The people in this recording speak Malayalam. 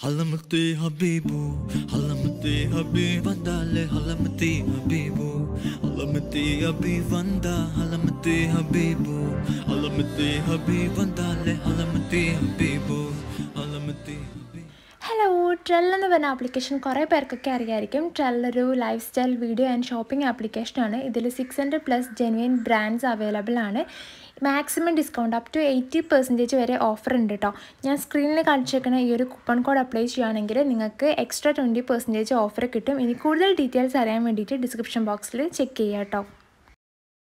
ഹലമത്തെ ഹബീബു ഹലമത്തെ ഹബീബ് വന്താലെ ഹലമത്തെ ഹബീബു ഹലമത്തെ ഹബീബ് വന്ത ഹലമത്തെ ഹബീബു ഹലമത്തെ ഹബീബ് വന്താലെ ഹലമത്തെ ഹബീബു ഹലമത്തെ ഹബീബ് ഹലോ ട്രെൽ എന്ന് പറഞ്ഞ ആപ്ലിക്കേഷൻ കുറേ പേർക്കൊക്കെ അറിയായിരിക്കും ട്രെൽ ഒരു lifestyle video and shopping ആപ്ലിക്കേഷനാണ് ഇതിൽ six hundred plus genuine brands available ആണ് maximum discount up to eighty percentage വരെ ഓഫർ ഉണ്ട് കേട്ടോ ഞാൻ സ്ക്രീനിൽ കാണിച്ചേക്കുന്ന ഈ ഒരു കൂപ്പൺ കോഡ് അപ്ലൈ ചെയ്യുകയാണെങ്കിൽ നിങ്ങൾക്ക് എക്സ്ട്രാ ട്വൻറ്റി പെർസെൻറ്റേജ് ഓഫർ കിട്ടും ഇനി കൂടുതൽ ഡീറ്റെയിൽസ് അറിയാൻ വേണ്ടിയിട്ട് ഡിസ്ക്രിപ്ഷൻ ബോക്സിൽ ചെക്ക് ചെയ്യാം കേട്ടോ